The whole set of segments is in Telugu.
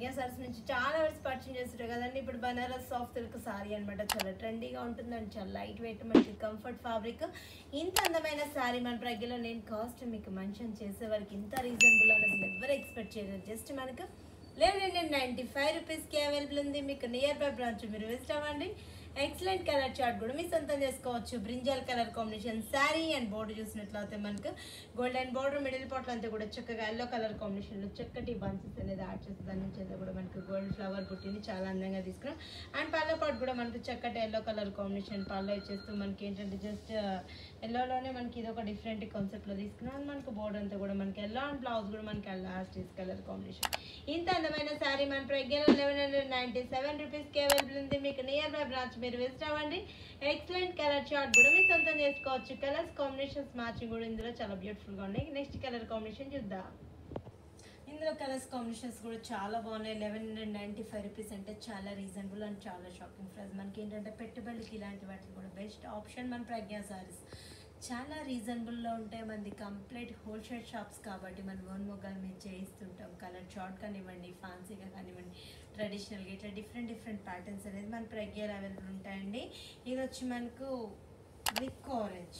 ప్రజ్ఞా సారీస్ నుంచి చాలా వర్స్ పర్చేజ్ చేస్తుంటారు కదండి ఇప్పుడు బనారస్ సాఫ్ట్ సిల్క్ సారీ అనమాట చాలా ట్రెండీగా ఉంటుందండి చాలా లైట్ వెయిట్ మనకి కంఫర్ట్ ఫ్యాబ్రిక్ ఇంత అందమైన సారీ మన ప్రజ్ఞలో నేను కాస్ట్ మీకు మెన్షన్ చేసే వరకు ఇంత రీజనబుల్ అని అసలు ఎవరు ఎక్స్పెక్ట్ చేయలేదు జస్ట్ మనకు లేదండి నైంటీ ఫైవ్ రూపీస్కి అవైలబుల్ ఉంది మీకు నియర్ బై బ్రాంచ్ మీరు విజిట్ అవ్వండి ఎక్సలెంట్ కలర్ చార్ట్ కూడా మీ సొంతం చేసుకోవచ్చు brinjal colour combination sari and border చూసినట్లయితే మనకు గోల్డెన్ బోర్డర్ మిడిల్ పార్ట్ అంతా కూడా చక్కగా ఎల్లో కలర్ కాంబినేషన్లో చక్కటి బంచెస్ అనేది యాడ్ చేసి దాని నుంచి అయితే కూడా మనకు గోల్డ్ ఫ్లవర్ బుట్టిని చాలా అందంగా తీసుకున్నాం అండ్ పళ్ళ పాటు కూడా మనకు చక్కటి ఎల్లో కలర్ కాంబినేషన్ పళ్ళు ఇచ్చేస్తూ మనకి ఏంటంటే జస్ట్ ఎల్లోలోనే మనకి ఇది ఒక డిఫరెంట్ కాన్సెప్ట్లో తీసుకున్నాం అండ్ మనకు బోర్డర్ అంతా కూడా మనకి ఎల్లో అండ్ బ్లౌజ్ కూడా మనకి లాస్ట్ కలర్ కాంబినేషన్ ఇంత అందమైన శారీ మన ప్రజ్ఞలో లెవెన్ హండ్రెడ్ నైంటీ సెవెన్ రూపీస్కి అవైలబుల్ ఉంది మీకు నియర్ బై బ్రాంచ్ మీరు విజిట్ అవ్వండి ఎక్సలెంట్ కలర్ చార్ట్ కూడా మీరు సొంతం చేసుకోవచ్చు కలర్స్ కాంబినేషన్స్ మ్యాచింగ్ కూడా ఇందులో చాలా బ్యూటిఫుల్గా ఉన్నాయి నెక్స్ట్ కలర్ కాంబినేషన్ చూద్దాం ఇందులో కలర్స్ కాంబినేషన్స్ కూడా చాలా బాగున్నాయి eleven hundred ninety five rupees అంటే చాలా రీజనబుల్ అండ్ చాలా షాకింగ్ ప్రైస్ మనకి ఏంటంటే పెట్టుబడికి ఇలాంటి వాటికి కూడా బెస్ట్ ఆప్షన్ మన ప్రజ్ఞా సారీస్ చాలా రీజనబుల్లో ఉంటాయి మనది కంప్లీట్ హోల్సేల్ షాప్స్ కాబట్టి మనం ఓన్ మొగ్గాలు మేము చేయిస్తుంటాం కలర్ చార్ట్ కానివ్వండి ఫ్యాన్సీగా కానివ్వండి ట్రెడిషనల్గా ఇట్లా డిఫరెంట్ డిఫరెంట్ ప్యాటర్న్స్ అనేది మన ప్రజ్ఞాలు అవైలబుల్ ఉంటాయండి ఇది వచ్చి మనకు విక్ ఆరెంజ్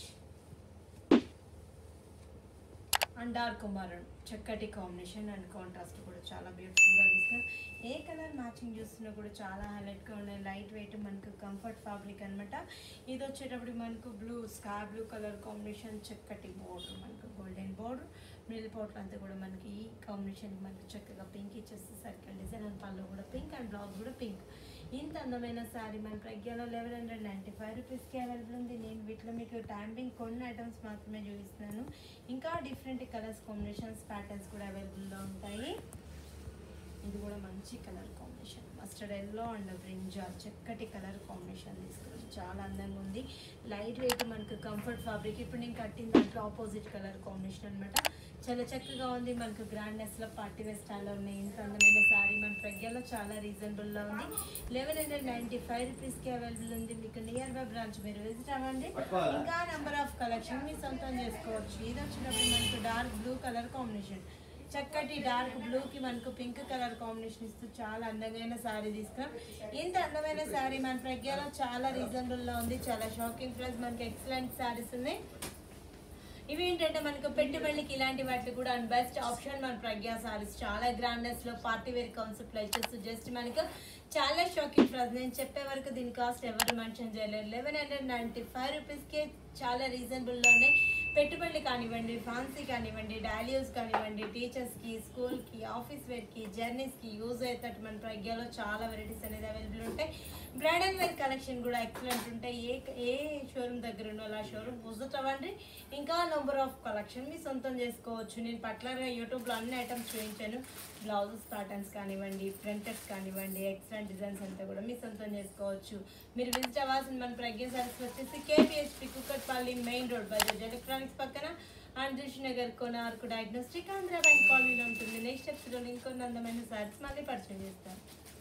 అండ్ డార్క్ మరూన్ చక్కటి కాంబినేషన్ అండ్ కాంట్రాస్ట్ కూడా చాలా బ్యూటిఫుల్గా తీసుకున్నాం ఏ కలర్ మ్యాచింగ్ చూస్తున్నా కూడా చాలా హైలైట్గా ఉన్నాయి లైట్ వెయిట్ మనకు కంఫర్ట్ ఫ్యాబ్రిక్ అనమాట ఇది వచ్చేటప్పుడు మనకు blue sky blue colour combination చక్కటి బోర్డర్ మనకు గోల్డెన్ బోర్డర్ మిడిల్ పోర్ట్ అంతా కూడా మనకి ఈ కాంబినేషన్ మనకి చక్కగా పింక్ ఇచ్చేస్తే సర్కిల్ డిజైన్ అండ్ పళ్ళు కూడా పింక్ అండ్ బ్లౌజ్ కూడా పింక్ ఇంత అందమైన శారీ మన ప్రజ్ఞలో లెవెన్ హండ్రెడ్ నైంటీ ఫైవ్ రూపీస్కి అవైలబుల్ ఉంది నేను వీటిలో మీకు ట్యాంపింగ్ కొన్ని ఐటమ్స్ మాత్రమే చూపిస్తున్నాను ఇంకా డిఫరెంట్ కలర్స్ కాంబినేషన్స్ ప్యాటర్న్స్ కూడా అవైలబుల్లో ఉంటాయి ఇది కూడా మంచి colour combination mustard yellow and brinjal చక్కటి కలర్ కాంబినేషన్ తీసుకున్నాం చాలా అందంగా ఉంది లైట్ వెయిట్ మనకు కంఫర్ట్ ఫ్యాబ్రిక్ ఇప్పుడు నేను కట్టిన దాంట్లో ఆపోజిట్ కలర్ కాంబినేషన్ అనమాట చాలా చక్కగా ఉంది మనకు గ్రాండ్నెస్లో పార్టీ వేర్ స్టైల్లో ఉన్నాయి ఇంత అందమైన శారీ మన ప్రజ్ఞలో చాలా రీజనబుల్లో ఉంది లెవెన్ హండ్రెడ్ నైంటీ ఫైవ్ రూపీస్కి అవైలబుల్ ఉంది మీకు నియర్ బై బ్రాంచ్ మీరు విజిట్ అవ్వండి ఇంకా నెంబర్ ఆఫ్ కలెక్షన్ మీ సొంతం చేసుకోవచ్చు ఇది వచ్చినప్పుడు మనకు డార్క్ బ్లూ కలర్ కాంబినేషన్ చక్కటి డార్క్ బ్లూ కి మనకు పింక్ కలర్ కాంబినేషన్ ఇస్తూ చాలా అందమైన శారీ తీసుకున్నాం ఇంత అందమైన శారీ మన ప్రజ్ఞలో చాలా రీజనబుల్ లో ఉంది చాలా షాకింగ్ ప్రైస్ మనకి ఎక్సలెంట్ శారీస్ ఉన్నాయి ఇవి ఏంటంటే మనకు పెట్టుబడికి ఇలాంటి వాటికి కూడా బెస్ట్ ఆప్షన్ మన ప్రజ్ఞా సారీస్ చాలా గ్రాండ్నెస్ లో పార్టీ వేర్ కాన్సెప్ట్ లో ఇచ్చేస్తూ జస్ట్ మనకు చాలా షాకింగ్ ప్రైస్ నేను చెప్పే వరకు దీని కాస్ట్ ఎవరు మెన్షన్ చేయలేరు లెవెన్ హండ్రెడ్ నైంటీ ఫైవ్ రూపీస్కే చాలా రీజనబుల్ లో ఉన్నాయి పెట్టుబడులు కానివ్వండి ఫ్యాన్సీ కానివ్వండి డైలీస్ కానివ్వండి టీచర్స్కి స్కూల్కి ఆఫీస్ వేర్కి జర్నీస్కి యూజ్ అయ్యేటట్టు మన ప్రజ్ఞలో చాలా వెరైటీస్ అనేది అవైలబుల్ ఉంటాయి బ్రైడల్ వేర్ కలెక్షన్ కూడా ఎక్సలెంట్ ఉంటాయి ఏ ఏ షోరూమ్ దగ్గర ఉన్నో ఆ షోరూమ్ విజిట్ అవ్వండి ఇంకా నెంబర్ ఆఫ్ కలెక్షన్ మీ సొంతం చేసుకోవచ్చు నేను పర్టికులర్గా యూట్యూబ్లో అన్ని ఐటమ్స్ చూపించాను బ్లౌజెస్ ప్యాటర్న్స్ కానివ్వండి ప్రింటెడ్స్ కానివ్వండి ఎక్సలెంట్ డిజైన్స్ అంతా కూడా మీ సొంతం చేసుకోవచ్చు మీరు విజిట్ అవ్వాల్సిన మన ప్రజ్ఞ సర్వీస్ వచ్చేసి KPHB Kukatpally main road Bajaj electronics పక్కన ఆంధ్రష్ నగర్ కోనార్కు డయాగ్నోస్టిక్ ఆంధ్ర బ్యాంక్ కాలనీలో ఉంటుంది నెక్స్ట్ ఎపిసోడ్లో ఇంకొన్ని అందమైన సారీస్ మళ్ళీ పరిచయం చేస్తాను